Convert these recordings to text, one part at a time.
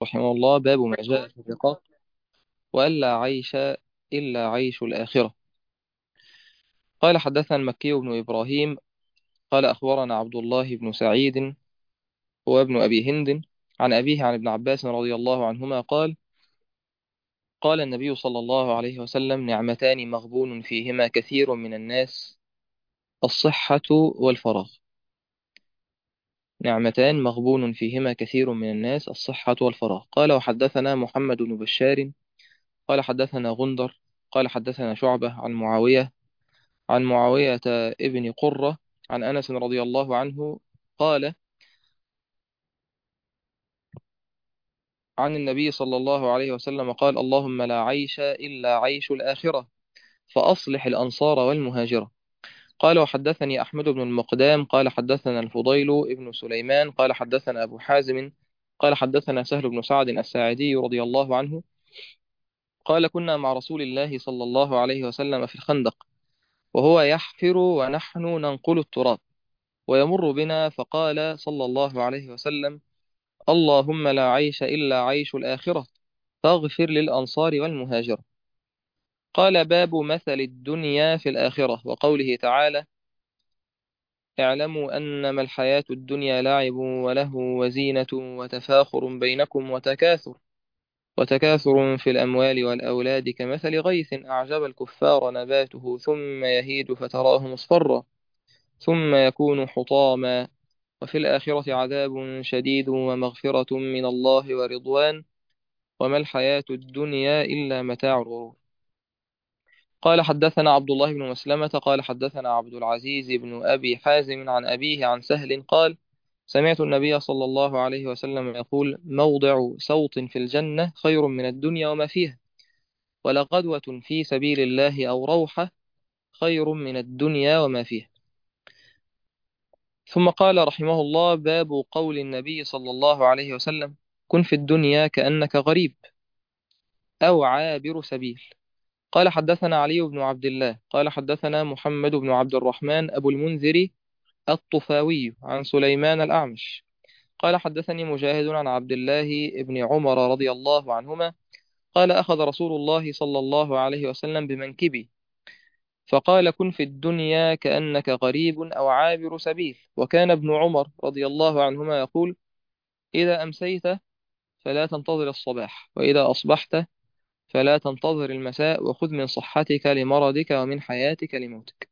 رحمه الله باب ما جاء في الرقاق وألا عيش إلا عيش الآخرة قال حدثنا المكي بن إبراهيم قال أخبرنا عبد الله بن سعيد هو ابن أبي هند عن أبيه عن ابن عباس رضي الله عنهما قال قال النبي صلى الله عليه وسلم نعمتان مغبون فيهما كثير من الناس الصحة والفراغ نعمتان مغبون فيهما كثير من الناس الصحة والفراغ قال وحدثنا محمد بن بشار قال حدثنا غندر قال حدثنا شعبة عن معاوية عن معاوية ابن قرة عن أنس رضي الله عنه قال عن النبي صلى الله عليه وسلم قال اللهم لا عيش إلا عيش الآخرة فأصلح الأنصار والمهاجرة قال وحدثني أحمد بن المقدام قال حدثنا الفضيل ابن سليمان قال حدثنا أبو حازم قال حدثنا سهل بن سعد الساعدي رضي الله عنه قال كنا مع رسول الله صلى الله عليه وسلم في الخندق وهو يحفر ونحن ننقل التراب ويمر بنا فقال صلى الله عليه وسلم اللهم لا عيش إلا عيش الآخرة فاغفر للأنصار والمهاجرة قال باب مثل الدنيا في الآخرة وقوله تعالى اعلموا أنما الحياة الدنيا لعب وله وزينة وتفاخر بينكم وتكاثر وتكاثر في الأموال والأولاد كمثل غيث أعجب الكفار نباته ثم يهيج فتراه مصفرا ثم يكون حطاما وفي الآخرة عذاب شديد ومغفرة من الله ورضوان وما الحياة الدنيا إلا متاع الغرور قال حدثنا عبد الله بن مسلمة قال حدثنا عبد العزيز بن أبي حازم عن أبيه عن سهل قال سمعت النبي صلى الله عليه وسلم يقول موضع سوط في الجنة خير من الدنيا وما فيها ولغدوة في سبيل الله أو روحة خير من الدنيا وما فيها ثم قال رحمه الله باب قول النبي صلى الله عليه وسلم كن في الدنيا كأنك غريب أو عابر سبيل قال حدثنا علي بن عبد الله قال حدثنا محمد بن عبد الرحمن أبو المنذر الطفاوي عن سليمان الأعمش قال حدثني مجاهد عن عبد الله بن عمر رضي الله عنهما قال أخذ رسول الله صلى الله عليه وسلم بمنكبي فقال كن في الدنيا كأنك غريب أو عابر سبيل وكان ابن عمر رضي الله عنهما يقول إذا أمسيت فلا تنتظر الصباح وإذا أصبحت فلا تنتظر المساء وخذ من صحتك لمرضك ومن حياتك لموتك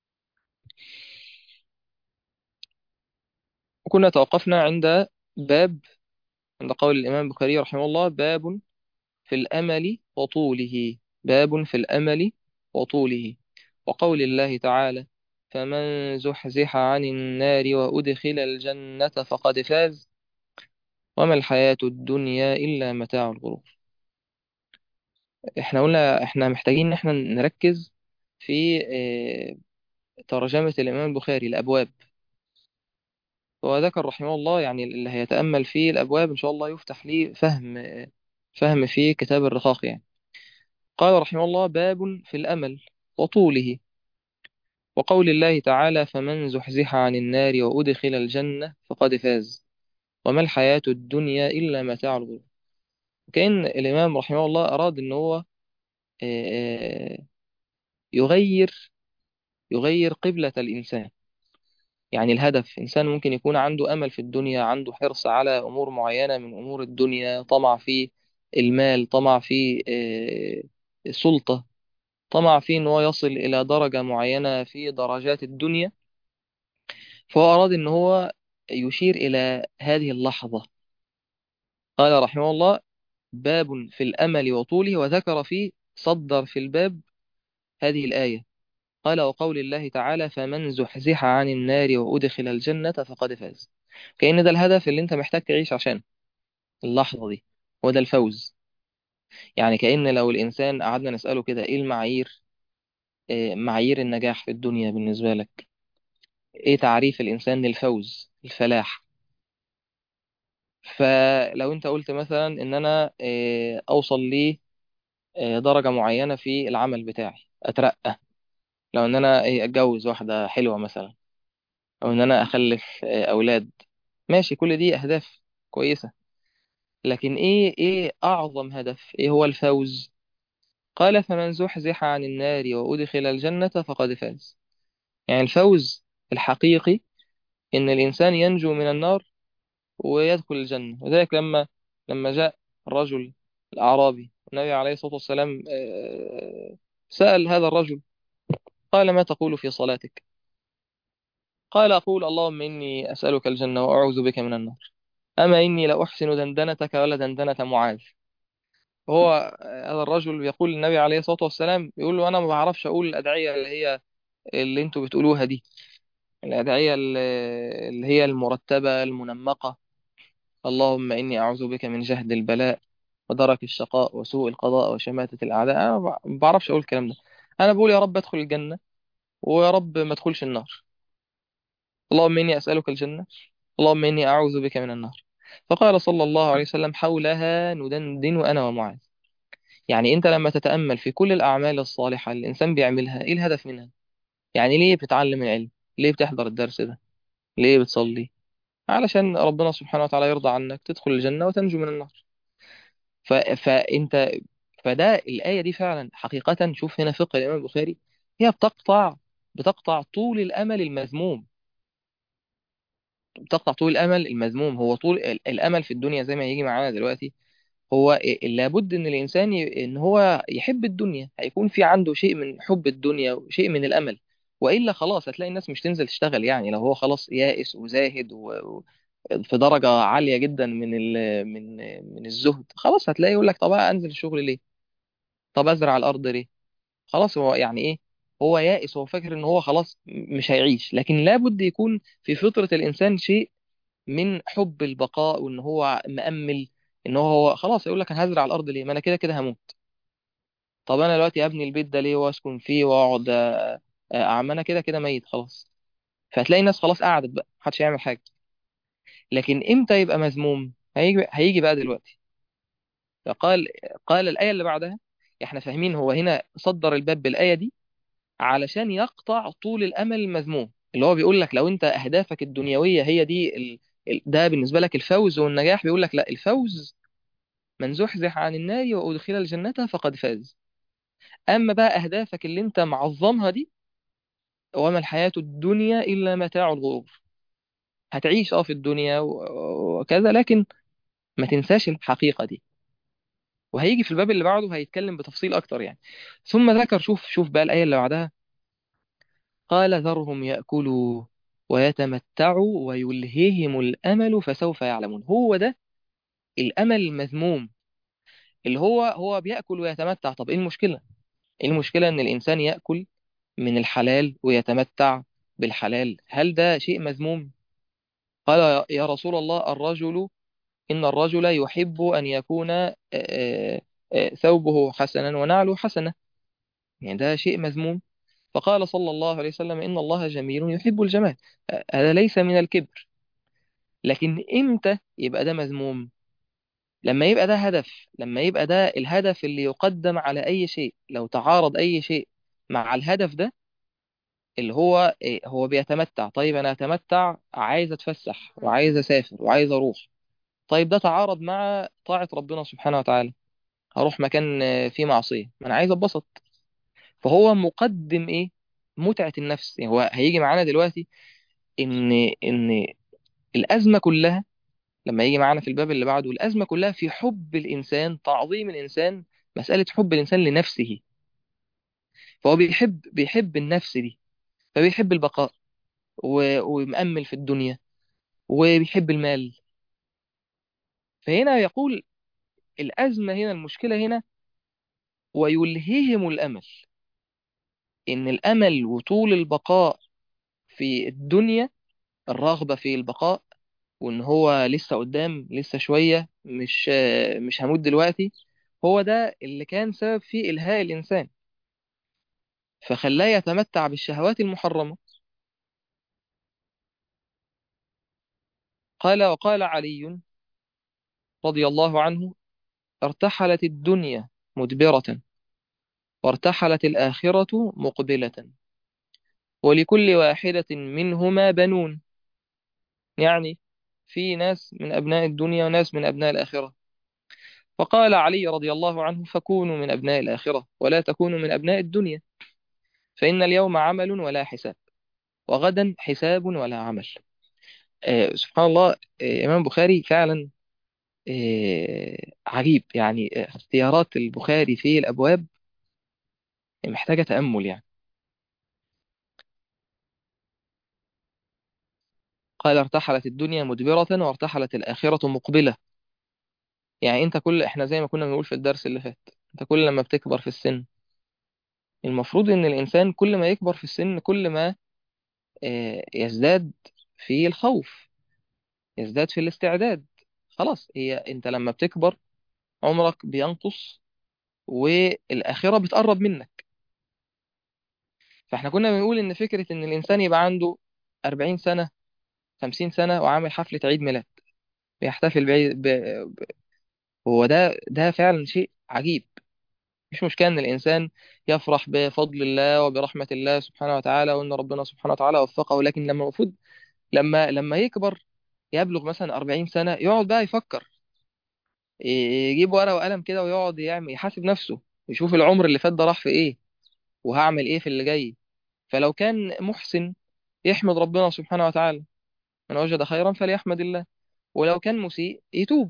وكنا توقفنا عند باب عند قول الإمام البخاري رحمه الله باب في الأمل وطوله باب في الأمل وطوله وقول الله تعالى فمن زحزح عن النار وأدخل الجنة فقد فاز وما الحياة الدنيا إلا متاع الغرور احنا قلنا احنا محتاجين ان احنا نركز في اه، ترجمة الإمام البخاري الأبواب هو ذكر رحمه الله يعني اللي هيتأمل في الأبواب إن شاء الله يفتح ليه فهم اه، فهم في كتاب الرقاق يعني قال رحمه الله باب في الأمل وطوله وقول الله تعالى فمن زحزح عن النار وأدخل الجنة فقد فاز وما الحياة الدنيا إلا متاع الغرور كأن الإمام رحمه الله أراد أن هو آه، آه، يغير يغير قبلة الإنسان يعني الهدف إنسان ممكن يكون عنده أمل في الدنيا عنده حرص على أمور معينة من أمور الدنيا طمع في المال طمع في آه، السلطة طمع في أن هو يصل إلى درجة معينة في درجات الدنيا فهو أراد أن هو يشير إلى هذه اللحظة قال رحمه الله باب في الأمل وطوله وذكر فيه صدر في الباب هذه الآية قال وقول الله تعالى فمن زحزح عن النار وأدخل الجنة فقد فاز كأن ده الهدف اللي انت محتاج تعيش عشان اللحظة دي هو ده الفوز يعني كأن لو الإنسان قعدنا نسأله كده إيه المعايير إيه معايير النجاح في الدنيا بالنسبة لك إيه تعريف الإنسان للفوز الفلاح فلو انت قلت مثلا ان انا إيه، اوصل لي إيه، درجة معينة في العمل بتاعي اترقى لو ان انا إيه، اتجوز واحدة حلوة مثلا او ان انا اخلف إيه، اولاد ماشي كل دي اهداف كويسة لكن ايه ايه اعظم هدف ايه هو الفوز قال فمن زحزح عن النار وأدخل الجنة فقد فاز يعني الفوز الحقيقي إن الإنسان ينجو من النار ويدخل الجنة وذلك لما لما جاء الرجل الأعرابي النبي عليه الصلاة والسلام آه، سأل هذا الرجل قال ما تقول في صلاتك قال أقول اللهم إني أسألك الجنة وأعوذ بك من النار أما إني لأحسن دندنتك ولا دندنة معاذ هو آه، هذا الرجل يقول للنبي عليه الصلاة والسلام يقول له أنا ما بعرفش أقول الأدعية اللي هي اللي أنتوا بتقولوها دي الأدعية اللي اللي هي المرتبة المنمقة اللهم إني أعوذ بك من جهد البلاء ودرك الشقاء وسوء القضاء وشماتة الأعداء أنا ما بعرفش أقول الكلام ده أنا بقول يا رب أدخل الجنة ويا رب ما أدخلش النار اللهم إني أسألك الجنة اللهم إني أعوذ بك من النار فقال صلى الله عليه وسلم حولها ندندن أنا ومعاذ يعني أنت لما تتأمل في كل الأعمال الصالحة اللي الإنسان بيعملها إيه الهدف منها يعني ليه بتتعلم العلم ليه بتحضر الدرس ده ليه بتصلي علشان ربنا سبحانه وتعالى يرضى عنك تدخل الجنة وتنجو من النار ف... فأنت فده الآية دي فعلا حقيقة شوف هنا فقه الإمام البخاري هي بتقطع بتقطع طول الأمل المذموم بتقطع طول الأمل المذموم هو طول ال- الأمل في الدنيا زي ما هيجي معانا دلوقتي هو إيه- لابد ان الانسان ي... ان هو يحب الدنيا هيكون في عنده شيء من حب الدنيا وشيء من الامل والا خلاص هتلاقي الناس مش تنزل تشتغل يعني لو هو خلاص يائس وزاهد و... و- في درجة عالية جدا من ال... من من الزهد خلاص هتلاقي يقول لك طب انزل الشغل ليه طب ازرع الارض ليه خلاص هو يعني ايه هو يائس هو فاكر ان هو خلاص مش هيعيش لكن لابد يكون في فطرة الانسان شيء من حب البقاء وان هو مأمل ان هو هو خلاص يقول لك انا هزرع الارض ليه ما انا كده كده هموت طب انا دلوقتي ابني البيت ده ليه واسكن فيه واقعد آه، آه، اعمل انا كده كده ميت خلاص فهتلاقي الناس خلاص قعدت بقى محدش يعمل حاجه لكن امتى يبقى مذموم هيجي هيجي بقى دلوقتي فقال قال الايه اللي بعدها احنا فاهمين هو هنا صدر الباب بالايه دي علشان يقطع طول الامل المذموم اللي هو بيقول لك لو انت اهدافك الدنيويه هي دي ال... ال- ده بالنسبه لك الفوز والنجاح بيقول لك لا الفوز من زحزح عن النار وأدخل الجنة فقد فاز أما بقى أهدافك اللي أنت معظمها دي وما الحياة الدنيا إلا متاع الغرور هتعيش اه في الدنيا و- وكذا لكن ما تنساش الحقيقة دي وهيجي في الباب اللي بعده هيتكلم بتفصيل أكتر يعني ثم ذكر شوف شوف بقى الآية اللي بعدها قال ذرهم يأكلوا ويتمتعوا ويلهيهم الأمل فسوف يعلمون هو ده الأمل المذموم اللي هو هو بيأكل ويتمتع طب إيه المشكلة؟ إيه المشكلة إن الإنسان يأكل من الحلال ويتمتع بالحلال هل ده شيء مذموم قال يا يا رسول الله الرجل إن الرجل يحب أن يكون آه، آه، آه، ثوبه حسنا ونعله حسنة يعني ده شيء مذموم فقال صلى الله عليه وسلم إن الله جميل يحب الجمال آه، هذا ليس من الكبر لكن إمتى يبقى ده مذموم لما يبقى ده هدف لما يبقى ده الهدف اللي يقدم على أي شيء لو تعارض أي شيء مع الهدف ده اللي هو إيه، هو بيتمتع طيب انا اتمتع عايز اتفسح وعايز اسافر وعايز اروح طيب ده تعارض مع طاعة ربنا سبحانه وتعالى هروح مكان آه، فيه معصية ما انا عايز اتبسط فهو مقدم ايه متعة النفس يعني هو هيجي معانا دلوقتي ان ان الازمة كلها لما يجي معانا في الباب اللي بعده الازمة كلها في حب الانسان تعظيم الانسان مسألة حب الانسان لنفسه فهو بيحب بيحب النفس دي فبيحب البقاء و- ومأمل في الدنيا وبيحب المال فهنا يقول الأزمة هنا المشكلة هنا ويلهيهم الأمل إن الأمل وطول البقاء في الدنيا الرغبة في البقاء وإن هو لسه قدام لسه شوية مش مش هموت دلوقتي هو ده اللي كان سبب في إلهاء الإنسان فخلاه يتمتع بالشهوات المحرمة قال وقال علي رضي الله عنه ارتحلت الدنيا مدبرة وارتحلت الآخرة مقبلة ولكل واحدة منهما بنون يعني في ناس من أبناء الدنيا وناس من أبناء الآخرة فقال علي رضي الله عنه فكونوا من أبناء الآخرة ولا تكونوا من أبناء الدنيا فإن اليوم عمل ولا حساب وغدا حساب ولا عمل آه سبحان الله آه إمام بخاري فعلا آه عجيب يعني آه، اختيارات البخاري في الأبواب محتاجة تأمل يعني قال ارتحلت الدنيا مدبرة وارتحلت الآخرة مقبلة يعني انت كل احنا زي ما كنا بنقول في الدرس اللي فات انت كل لما بتكبر في السن المفروض ان الانسان كل ما يكبر في السن كل ما آه، يزداد في الخوف يزداد في الاستعداد خلاص هي انت لما بتكبر عمرك بينقص والآخرة بتقرب منك فاحنا كنا بنقول ان فكرة ان الانسان يبقى عنده 40 سنة 50 سنة وعامل حفلة عيد ميلاد بيحتفل بعيد ب... ب... هو ده ده فعلا شيء عجيب مش مشكلة ان الانسان يفرح بفضل الله وبرحمة الله سبحانه وتعالى وان ربنا سبحانه وتعالى وفقه لكن لما المفروض لما لما يكبر يبلغ مثلا 40 سنة يقعد بقى يفكر يجيب ورقة وقلم كده ويقعد يعمل يحاسب نفسه يشوف العمر اللي فات ده راح في ايه وهعمل ايه في اللي جاي فلو كان محسن يحمد ربنا سبحانه وتعالى من وجد خيرا فليحمد الله ولو كان مسيء يتوب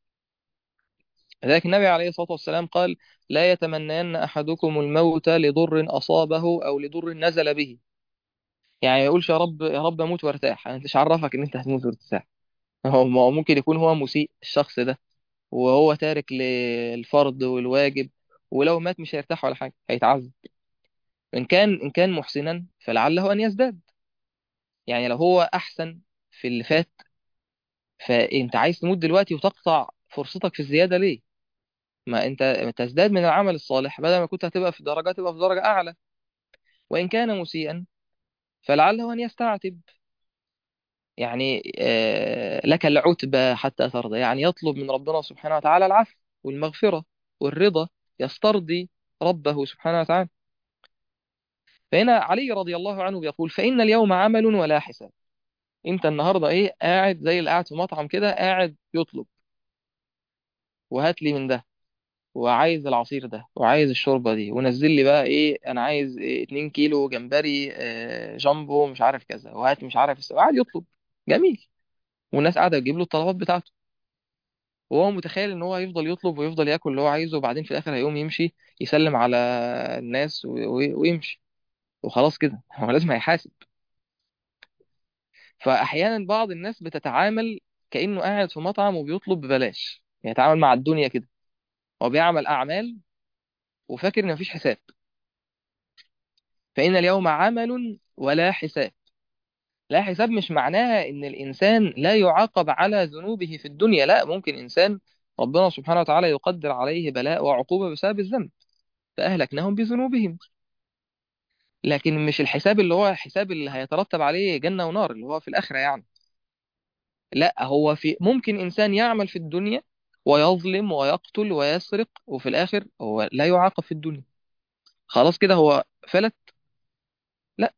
لذلك النبي عليه الصلاة والسلام قال لا يتمنين أحدكم الموت لضر أصابه أو لضر نزل به يعني ما يقولش يا رب يا رب أموت وارتاح أنت مش عرفك إن أنت هتموت وارتاح هو ما هو ممكن يكون هو مسيء الشخص ده وهو تارك للفرض والواجب ولو مات مش هيرتاح ولا حاجة هيتعذب إن كان إن كان محسنا فلعله أن يزداد يعني لو هو أحسن في اللي فات فأنت عايز تموت دلوقتي وتقطع فرصتك في الزيادة ليه؟ ما أنت تزداد من العمل الصالح بدل ما كنت هتبقى في درجة تبقى في درجة أعلى وإن كان مسيئا فلعله أن يستعتب يعني آه، لك العتبى حتى ترضى يعني يطلب من ربنا سبحانه وتعالى العفو والمغفرة والرضا يسترضي ربه سبحانه وتعالى فهنا علي رضي الله عنه بيقول فإن اليوم عمل ولا حساب انت النهارده ايه قاعد زي اللي قاعد في مطعم كده قاعد يطلب وهات لي من ده وعايز العصير ده وعايز الشوربه دي ونزل لي بقى ايه انا عايز إيه 2 كيلو جمبري آه، جامبو مش عارف كذا وهات مش عارف الس- قاعد يطلب جميل والناس قاعده تجيب له الطلبات بتاعته وهو متخيل ان هو هيفضل يطلب ويفضل ياكل اللي هو عايزه وبعدين في الاخر هيقوم يمشي يسلم على الناس و- و- ويمشي وخلاص كده هو لازم هيحاسب فاحيانا بعض الناس بتتعامل كانه قاعد في مطعم وبيطلب ببلاش يتعامل مع الدنيا كده هو بيعمل اعمال وفاكر ان مفيش حساب فان اليوم عمل ولا حساب لا حساب مش معناها ان الانسان لا يعاقب على ذنوبه في الدنيا لا ممكن انسان ربنا سبحانه وتعالى يقدر عليه بلاء وعقوبة بسبب الذنب فأهلكناهم بذنوبهم لكن مش الحساب اللي هو الحساب اللي هيترتب عليه جنة ونار اللي هو في الآخرة يعني لا هو في ممكن إنسان يعمل في الدنيا ويظلم ويقتل ويسرق وفي الآخر هو لا يعاقب في الدنيا خلاص كده هو فلت لا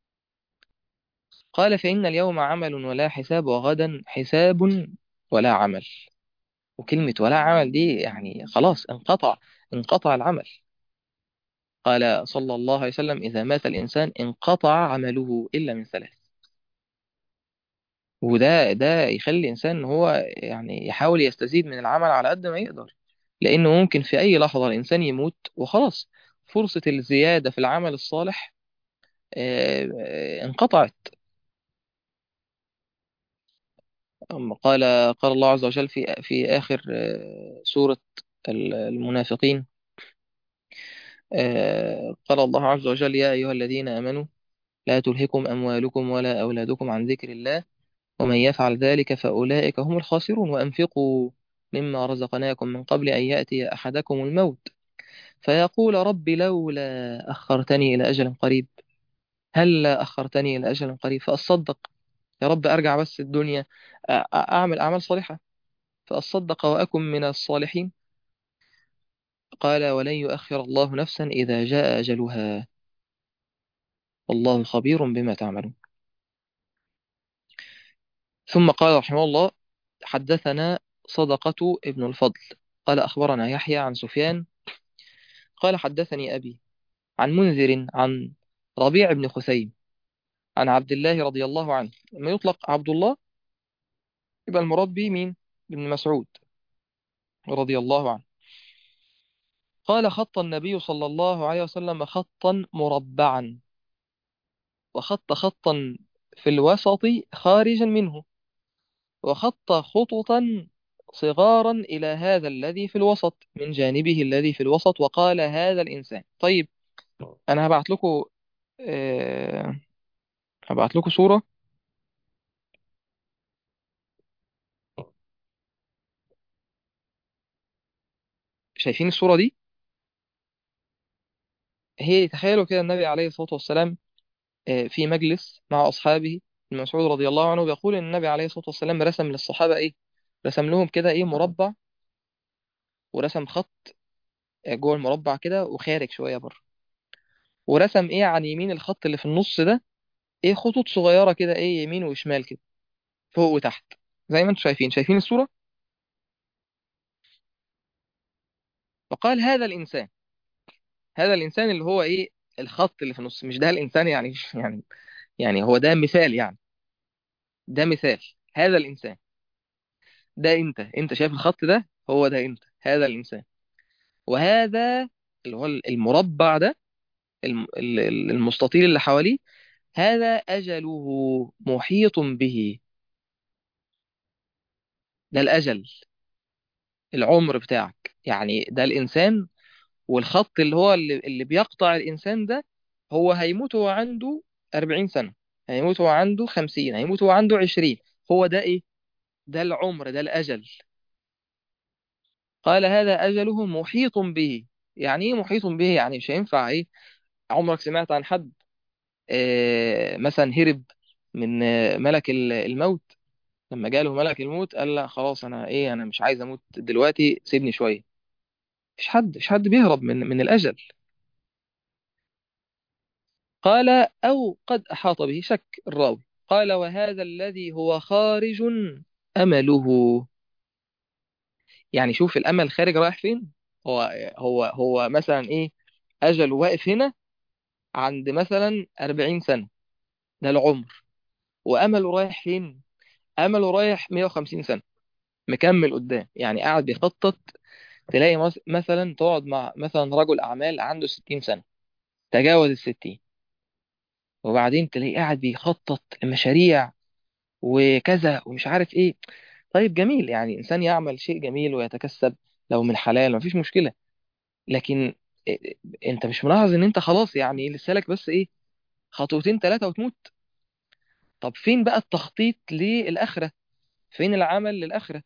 قال فإن اليوم عمل ولا حساب وغدا حساب ولا عمل وكلمة ولا عمل دي يعني خلاص انقطع انقطع العمل قال صلى الله عليه وسلم إذا مات الإنسان انقطع عمله إلا من ثلاث وده ده يخلي الإنسان إن هو يعني يحاول يستزيد من العمل على قد ما يقدر لأنه ممكن في أي لحظة الإنسان يموت وخلاص فرصة الزيادة في العمل الصالح آه، آه، انقطعت أما قال قال الله عز وجل في في آخر آه، سورة المنافقين آه، قال الله عز وجل يا أيها الذين آمنوا لا تلهكم أموالكم ولا أولادكم عن ذكر الله ومن يفعل ذلك فأولئك هم الخاسرون وأنفقوا مما رزقناكم من قبل أن يأتي أحدكم الموت فيقول رب لولا أخرتني إلى أجل قريب هل أخرتني إلى أجل قريب فأصدق يا رب أرجع بس الدنيا أ- أ- أعمل أعمال صالحة فأصدق وأكن من الصالحين قال ولن يؤخر الله نفسا إذا جاء أجلها والله خبير بما تعملون ثم قال رحمه الله حدثنا صدقة ابن الفضل قال أخبرنا يحيى عن سفيان قال حدثني أبي عن منذر عن ربيع بن خثيم عن عبد الله رضي الله عنه لما يطلق عبد الله يبقى المراد به مين ابن مسعود رضي الله عنه قال خط النبي صلى الله عليه وسلم خطا مربعا وخط خطا في الوسط خارجا منه وخط خططا صغارا إلى هذا الذي في الوسط من جانبه الذي في الوسط وقال هذا الإنسان طيب أنا هبعت لكم أه هبعت لكم صورة شايفين الصورة دي هي تخيلوا كده النبي عليه الصلاة والسلام آه، في مجلس مع أصحابه ابن مسعود رضي الله عنه بيقول إن النبي عليه الصلاة والسلام رسم للصحابة إيه رسم لهم كده إيه مربع ورسم خط آه، جوه المربع كده وخارج شوية بره ورسم إيه عن يمين الخط اللي في النص ده إيه خطوط صغيرة كده إيه يمين وشمال كده فوق وتحت زي ما انتم شايفين شايفين الصورة فقال هذا الإنسان هذا الإنسان اللي هو إيه الخط اللي في النص مش ده الإنسان يعني يعني يعني هو ده مثال يعني ده مثال هذا الإنسان ده أنت أنت شايف الخط ده هو ده أنت هذا الإنسان وهذا اللي هو المربع ده الم- ال- ال- المستطيل اللي حواليه هذا أجله محيط به ده الأجل العمر بتاعك يعني ده الإنسان والخط اللي هو اللي, اللي بيقطع الإنسان ده هو هيموت وهو عنده 40 سنة هيموت وهو عنده 50 هيموت وهو عنده 20 هو ده إيه ده العمر ده الأجل قال هذا أجله محيط به يعني إيه محيط به يعني مش هينفع إيه عمرك سمعت عن حد آه، مثلا هرب من آه، ملك ال- الموت لما جاله ملك الموت قال لا خلاص انا ايه انا مش عايز اموت دلوقتي سيبني شويه مش حد مش حد بيهرب من من الاجل قال او قد احاط به شك الراوي قال وهذا الذي هو خارج امله يعني شوف الامل خارج رايح فين هو هو هو مثلا ايه اجله واقف هنا عند مثلا 40 سنه ده العمر وامله رايح فين امله رايح 150 سنه مكمل قدام يعني قاعد بيخطط تلاقي مس- مثلا تقعد مع مثلا رجل أعمال عنده 60 سنة تجاوز الستين وبعدين تلاقيه قاعد بيخطط لمشاريع وكذا ومش عارف ايه طيب جميل يعني إنسان يعمل شيء جميل ويتكسب لو من حلال مفيش مشكلة لكن إيه- انت مش ملاحظ ان انت خلاص يعني لسه لك بس ايه خطوتين ثلاثة وتموت طب فين بقى التخطيط للآخرة فين العمل للآخرة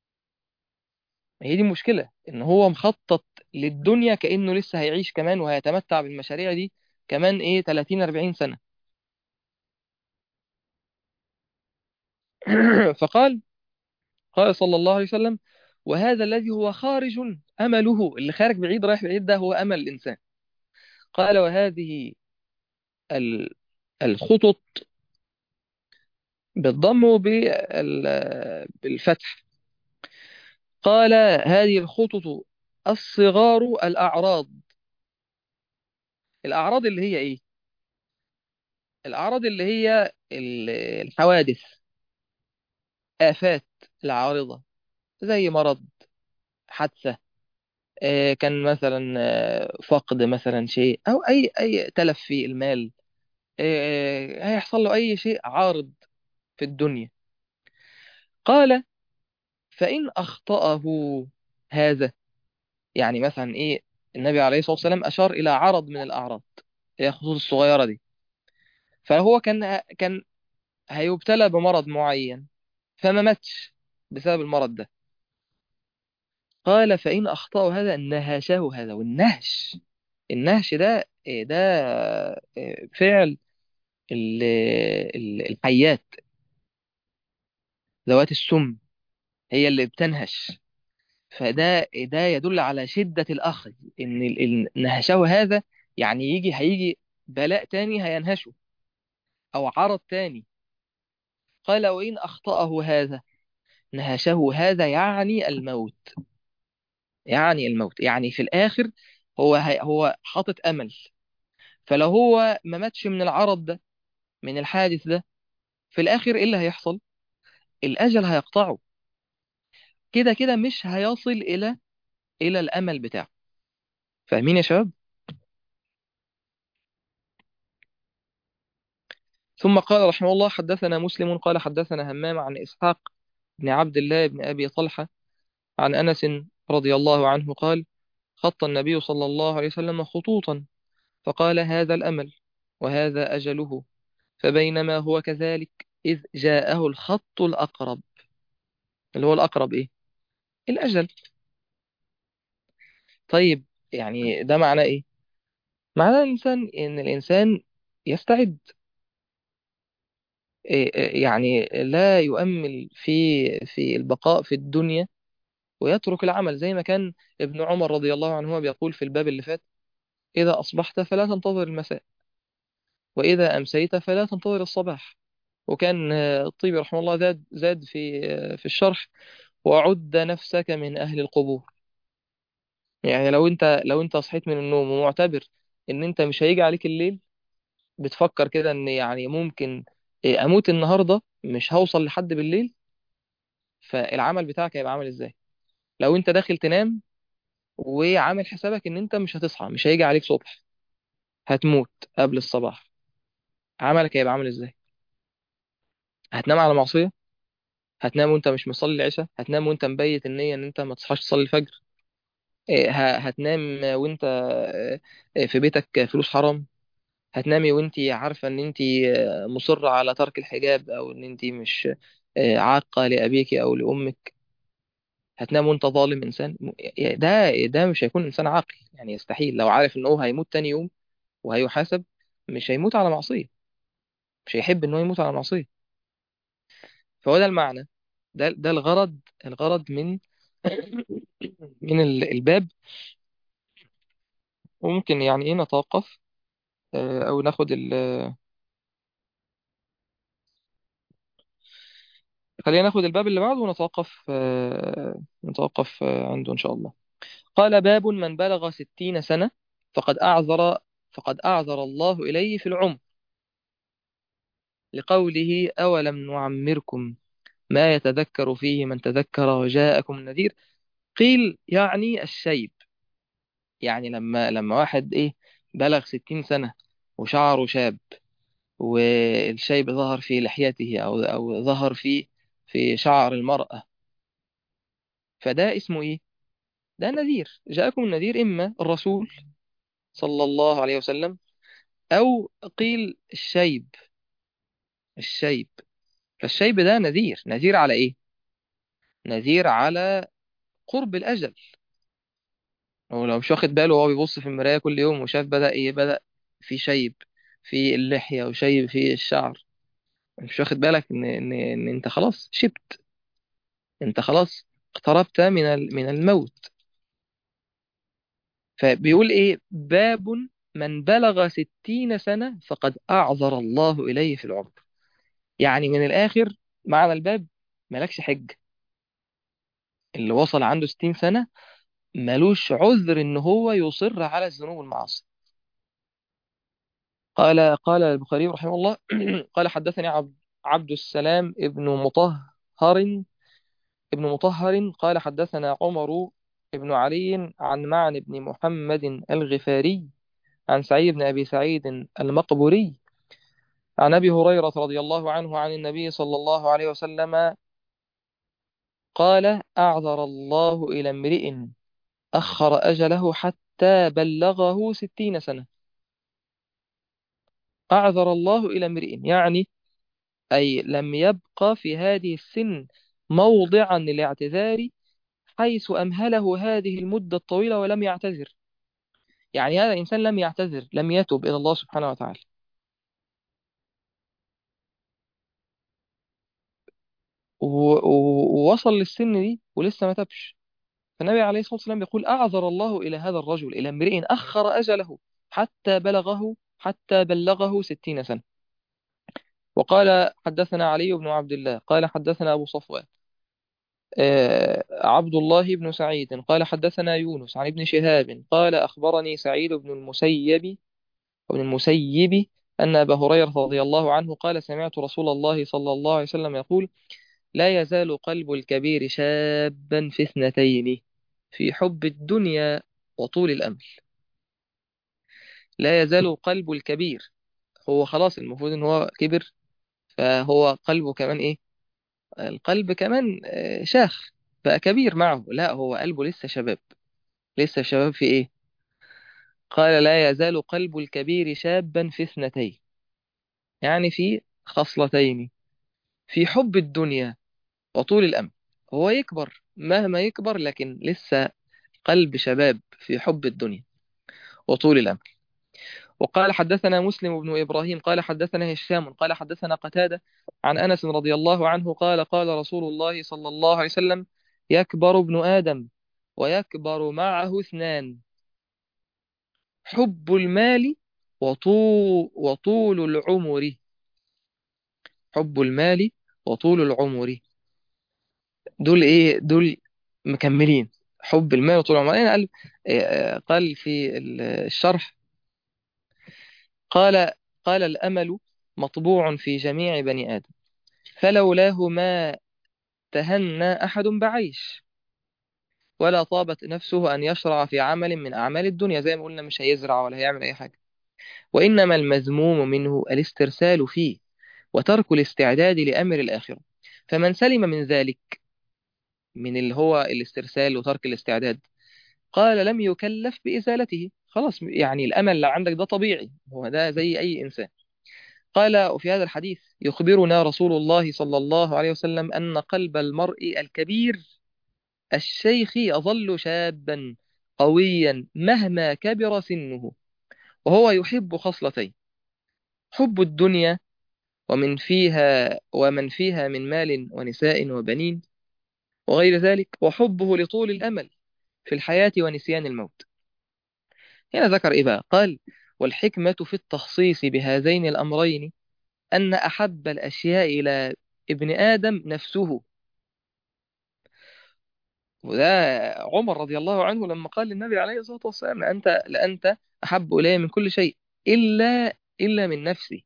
هي دي المشكلة إن هو مخطط للدنيا كأنه لسه هيعيش كمان وهيتمتع بالمشاريع دي كمان إيه 30 40 سنة فقال قال صلى الله عليه وسلم وهذا الذي هو خارج أمله اللي خارج بعيد رايح بعيد ده هو أمل الإنسان قال وهذه ال- الخطط بالضم وبالفتح قال هذه الخطط الصغار الأعراض الأعراض اللي هي إيه الأعراض اللي هي ال- الحوادث آفات العارضة زي مرض حادثة آه، كان مثلا آه، فقد مثلا شيء أو أي أي تلف في المال آه، هيحصل له أي شيء عارض في الدنيا قال فإن أخطأه هذا يعني مثلا إيه النبي عليه الصلاة والسلام أشار إلى عرض من الأعراض هي الخطوط الصغيرة دي فهو كان كان هيبتلى بمرض معين فما ماتش بسبب المرض ده قال فإن أخطأه هذا نهشه هذا والنهش النهش ده إيه ده إيه فعل ال- ال- الحيات ذوات السم هي اللي بتنهش فده ده يدل على شدة الأخذ إن ال- ال- نهشه هذا يعني يجي هيجي بلاء تاني هينهشه أو عرض تاني قال وإن أخطأه هذا نهشه هذا يعني الموت يعني الموت يعني في الآخر هو هي هو حاطط أمل فلو هو ما ماتش من العرض ده من الحادث ده في الآخر إيه اللي هيحصل الأجل هيقطعه كده كده مش هيصل إلى إلى الأمل بتاعه فاهمين يا شباب ثم قال رحمه الله حدثنا مسلم قال حدثنا همام عن إسحاق بن عبد الله بن أبي طلحة عن أنس رضي الله عنه قال خط النبي صلى الله عليه وسلم خطوطا فقال هذا الأمل وهذا أجله فبينما هو كذلك إذ جاءه الخط الأقرب اللي هو الأقرب إيه؟ الأجل طيب يعني ده معناه إيه؟ معناه الإنسان إن الإنسان يستعد إيه- إيه يعني لا يؤمل في في البقاء في الدنيا ويترك العمل زي ما كان ابن عمر رضي الله عنهما بيقول في الباب اللي فات إذا أصبحت فلا تنتظر المساء وإذا أمسيت فلا تنتظر الصباح وكان آه، الطيبي رحمه الله زاد زاد في آه، في الشرح وعد نفسك من أهل القبور يعني لو أنت لو أنت صحيت من النوم ومعتبر إن أنت مش هيجي عليك الليل بتفكر كده إن يعني ممكن آه، أموت النهاردة مش هوصل لحد بالليل فالعمل بتاعك هيبقى عامل إزاي لو أنت داخل تنام وعامل حسابك إن أنت مش هتصحى مش هيجي عليك صبح هتموت قبل الصباح عملك هيبقى عامل إزاي هتنام على معصية هتنام وانت مش مصلي العشاء هتنام وانت مبيت النية ان انت ما تصحاش تصلي الفجر إيه، ه- هتنام وانت آه، في بيتك فلوس حرام هتنامي وانت عارفة ان انت آه، مصرة على ترك الحجاب او ان انت مش آه، عاقة لأبيك او لأمك هتنام وانت ظالم انسان م- ده ده مش هيكون انسان عاقل يعني يستحيل لو عارف ان هو هيموت تاني يوم وهيحاسب مش هيموت على معصية مش هيحب ان هو يموت على معصية فهو ده المعنى ده ده الغرض الغرض من من ال- الباب وممكن يعني ايه نتوقف آه، او ناخد ال خلينا ناخد الباب اللي بعده ونتوقف آه، نتوقف آه، عنده ان شاء الله قال باب من بلغ ستين سنة فقد أعذر فقد أعذر الله إليه في العمر لقوله أولم نعمركم ما يتذكر فيه من تذكر وجاءكم النذير قيل يعني الشيب يعني لما لما واحد ايه بلغ ستين سنة وشعره شاب والشيب ظهر في لحيته أو أو ظهر في في شعر المرأة فده اسمه إيه؟ ده نذير جاءكم النذير إما الرسول صلى الله عليه وسلم أو قيل الشيب الشيب فالشيب ده نذير نذير على إيه؟ نذير على قرب الأجل هو لو مش واخد باله وهو بيبص في المراية كل يوم وشاف بدأ إيه؟ بدأ في شيب في اللحية وشيب في الشعر مش واخد بالك إن إن إن أنت خلاص شبت أنت خلاص اقتربت من ال- من الموت فبيقول ايه باب من بلغ ستين سنة فقد أعذر الله إليه في العمر يعني من الآخر معنى الباب ملكش حج اللي وصل عنده ستين سنة ملوش عذر إن هو يصر على الذنوب والمعاصي قال قال البخاري رحمه الله قال حدثني عبد عبد السلام ابن مطهر ابن مطهر قال حدثنا عمر ابن علي عن معن بن محمد الغفاري عن سعيد بن أبي سعيد المقبوري عن أبي هريرة رضي الله عنه عن النبي صلى الله عليه وسلم قال أعذر الله إلى امرئ أخر أجله حتى بلغه ستين سنة أعذر الله إلى امرئ يعني أي لم يبق في هذه السن موضعا للاعتذار حيث أمهله هذه المدة الطويلة ولم يعتذر يعني هذا الإنسان لم يعتذر لم يتب إلى الله سبحانه وتعالى و- و- ووصل للسن دي ولسه ما تبش فالنبي عليه الصلاة والسلام يقول أعذر الله إلى هذا الرجل إلى امرئ أخر أجله حتى بلغه حتى بلغه ستين سنة وقال حدثنا علي بن عبد الله قال حدثنا أبو صفوان آه، عبد الله بن سعيد قال حدثنا يونس عن ابن شهاب قال أخبرني سعيد بن المسيب بن المسيب أن أبا هريرة رضي الله عنه قال سمعت رسول الله صلى الله عليه وسلم يقول لا يزال قلب الكبير شابا في اثنتين في حب الدنيا وطول الأمل لا يزال قلب الكبير هو خلاص المفروض ان هو كبر فهو قلبه كمان ايه القلب كمان آه، شاخ بقى كبير معه لا هو قلبه لسه شباب لسه شباب في ايه قال لا يزال قلب الكبير شابا في اثنتين يعني في خصلتين في حب الدنيا وطول الأمل هو يكبر مهما يكبر لكن لسه قلب شباب في حب الدنيا وطول الأمل وقال حدثنا مسلم بن إبراهيم قال حدثنا هشام قال حدثنا قتادة عن أنس رضي الله عنه قال قال رسول الله صلى الله عليه وسلم يكبر ابن آدم ويكبر معه اثنان حب المال وطول, وطول العمر حب المال وطول العمر دول ايه دول مكملين حب المال وطول العمر يعني قال آه، قال في الشرح قال قال الأمل مطبوع في جميع بني آدم فلولاه ما تهنى أحد بعيش ولا طابت نفسه أن يشرع في عمل من أعمال الدنيا زي ما قلنا مش هيزرع ولا هيعمل أي حاجة وإنما المذموم منه الاسترسال فيه وترك الاستعداد لأمر الآخرة فمن سلم من ذلك من اللي هو الاسترسال وترك الاستعداد قال لم يكلف بإزالته خلاص يعني الأمل اللي عندك ده طبيعي هو ده زي أي إنسان قال وفي هذا الحديث يخبرنا رسول الله صلى الله عليه وسلم أن قلب المرء الكبير الشيخ يظل شابا قويا مهما كبر سنه وهو يحب خصلتين حب الدنيا ومن فيها ومن فيها من مال ونساء وبنين وغير ذلك وحبه لطول الأمل في الحياة ونسيان الموت هنا ذكر إيه بقى قال والحكمة في التخصيص بهذين الأمرين أن أحب الأشياء إلى ابن آدم نفسه وده عمر رضي الله عنه لما قال للنبي عليه الصلاة والسلام لأنت, لأنت أحب إلي من كل شيء إلا إلا من نفسي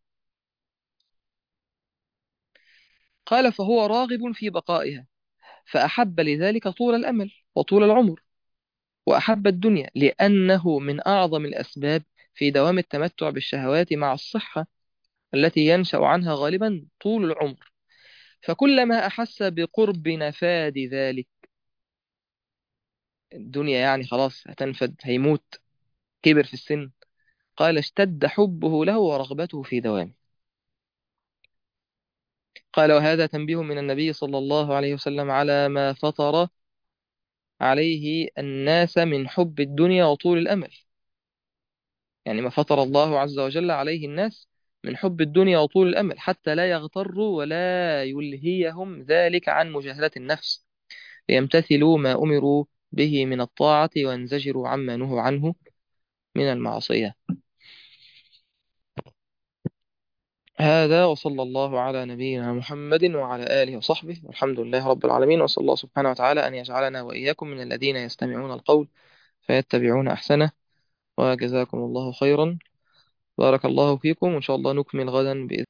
قال فهو راغب في بقائها فأحب لذلك طول الأمل وطول العمر وأحب الدنيا لأنه من أعظم الأسباب في دوام التمتع بالشهوات مع الصحة التي ينشأ عنها غالبا طول العمر فكلما أحس بقرب نفاد ذلك الدنيا يعني خلاص هتنفد هيموت كبر في السن قال اشتد حبه له ورغبته في دوامه قال وهذا تنبيه من النبي صلى الله عليه وسلم على ما فطر عليه الناس من حب الدنيا وطول الأمل يعني ما فطر الله عز وجل عليه الناس من حب الدنيا وطول الأمل حتى لا يغتروا ولا يلهيهم ذلك عن مجاهدة النفس ليمتثلوا ما أمروا به من الطاعة وينزجروا عما نهوا عنه من المعصية هذا وصلى الله على نبينا محمد وعلى آله وصحبه والحمد لله رب العالمين وصلى الله سبحانه وتعالى أن يجعلنا وإياكم من الذين يستمعون القول فيتبعون أحسنه وجزاكم الله خيرا بارك الله فيكم وإن شاء الله نكمل غدا بإذن